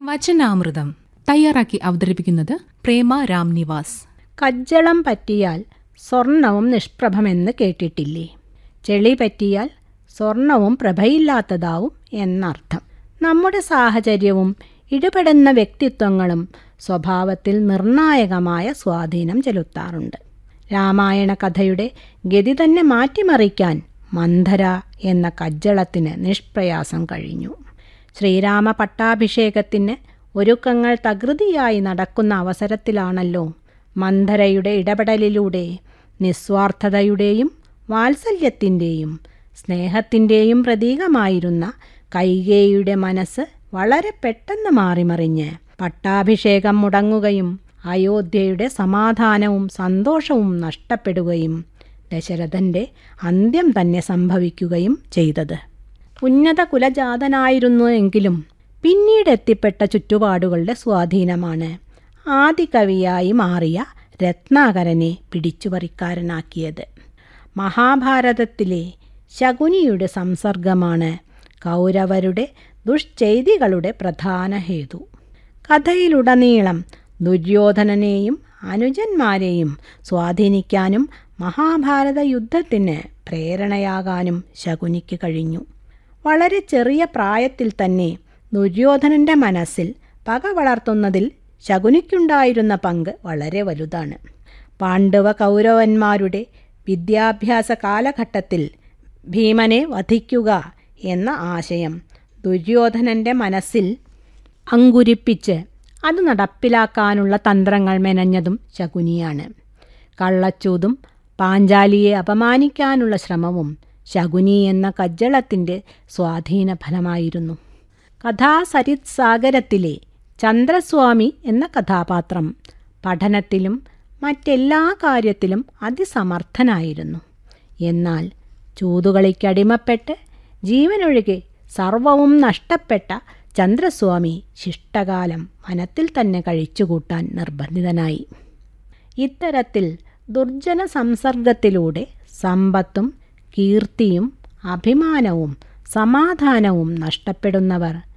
വചനാമൃതം തയ്യാറാക്കി അവതരിപ്പിക്കുന്നത് പ്രേമ രാം നിവാസ് കജ്ജളം പറ്റിയാൽ സ്വർണവും നിഷ്പ്രഭമെന്ന് കേട്ടിട്ടില്ലേ ചെളി പറ്റിയാൽ സ്വർണവും പ്രഭയില്ലാത്തതാവും എന്നർത്ഥം നമ്മുടെ സാഹചര്യവും ഇടപെടുന്ന വ്യക്തിത്വങ്ങളും സ്വഭാവത്തിൽ നിർണായകമായ സ്വാധീനം ചെലുത്താറുണ്ട് രാമായണ കഥയുടെ ഗതി തന്നെ മാറ്റിമറിക്കാൻ മന്ധര എന്ന കജ്ജളത്തിന് നിഷ്പ്രയാസം കഴിഞ്ഞു ശ്രീരാമ പട്ടാഭിഷേകത്തിന് ഒരുക്കങ്ങൾ തകൃതിയായി നടക്കുന്ന അവസരത്തിലാണല്ലോ മന്ധരയുടെ ഇടപെടലിലൂടെ നിസ്വാർത്ഥതയുടെയും വാത്സല്യത്തിൻ്റെയും സ്നേഹത്തിൻ്റെയും പ്രതീകമായിരുന്ന കൈകേയിയുടെ മനസ്സ് വളരെ പെട്ടെന്ന് മാറിമറിഞ്ഞ് പട്ടാഭിഷേകം മുടങ്ങുകയും അയോധ്യയുടെ സമാധാനവും സന്തോഷവും നഷ്ടപ്പെടുകയും ദശരഥന്റെ അന്ത്യം തന്നെ സംഭവിക്കുകയും ചെയ്തത് ഉന്നത കുലജാതനായിരുന്നു എങ്കിലും പിന്നീട് എത്തിപ്പെട്ട ചുറ്റുപാടുകളുടെ സ്വാധീനമാണ് ആദികവിയായി മാറിയ രത്നാകരനെ പിടിച്ചുപറിക്കാരനാക്കിയത് മഹാഭാരതത്തിലെ ശകുനിയുടെ സംസർഗമാണ് കൗരവരുടെ ദുഷ്ചെയ്തികളുടെ പ്രധാന ഹേതു കഥയിലുടനീളം ദുര്യോധനനെയും അനുജന്മാരെയും സ്വാധീനിക്കാനും മഹാഭാരത യുദ്ധത്തിന് പ്രേരണയാകാനും ശകുനിക്ക് കഴിഞ്ഞു വളരെ ചെറിയ പ്രായത്തിൽ തന്നെ ദുര്യോധനന്റെ മനസ്സിൽ പക വളർത്തുന്നതിൽ ശകുനിക്കുണ്ടായിരുന്ന പങ്ക് വളരെ വലുതാണ് പാണ്ഡവ കൗരവന്മാരുടെ വിദ്യാഭ്യാസ കാലഘട്ടത്തിൽ ഭീമനെ വധിക്കുക എന്ന ആശയം ദുര്യോധനന്റെ മനസ്സിൽ അങ്കുരിപ്പിച്ച് അത് നടപ്പിലാക്കാനുള്ള തന്ത്രങ്ങൾ മെനഞ്ഞതും ശകുനിയാണ് കള്ളച്ചൂതും പാഞ്ചാലിയെ അപമാനിക്കാനുള്ള ശ്രമവും ശകുനി എന്ന കജ്ജളത്തിൻ്റെ സ്വാധീന ഫലമായിരുന്നു കഥാസരിത് സാഗരത്തിലെ ചന്ദ്രസ്വാമി എന്ന കഥാപാത്രം പഠനത്തിലും മറ്റെല്ലാ കാര്യത്തിലും അതിസമർത്ഥനായിരുന്നു എന്നാൽ ചൂതുകളിക്കടിമപ്പെട്ട് ജീവനൊഴികെ സർവവും നഷ്ടപ്പെട്ട ചന്ദ്രസ്വാമി ശിഷ്ടകാലം വനത്തിൽ തന്നെ കഴിച്ചുകൂട്ടാൻ നിർബന്ധിതനായി ഇത്തരത്തിൽ ദുർജന സംസർഗത്തിലൂടെ സമ്പത്തും കീർത്തിയും അഭിമാനവും സമാധാനവും നഷ്ടപ്പെടുന്നവർ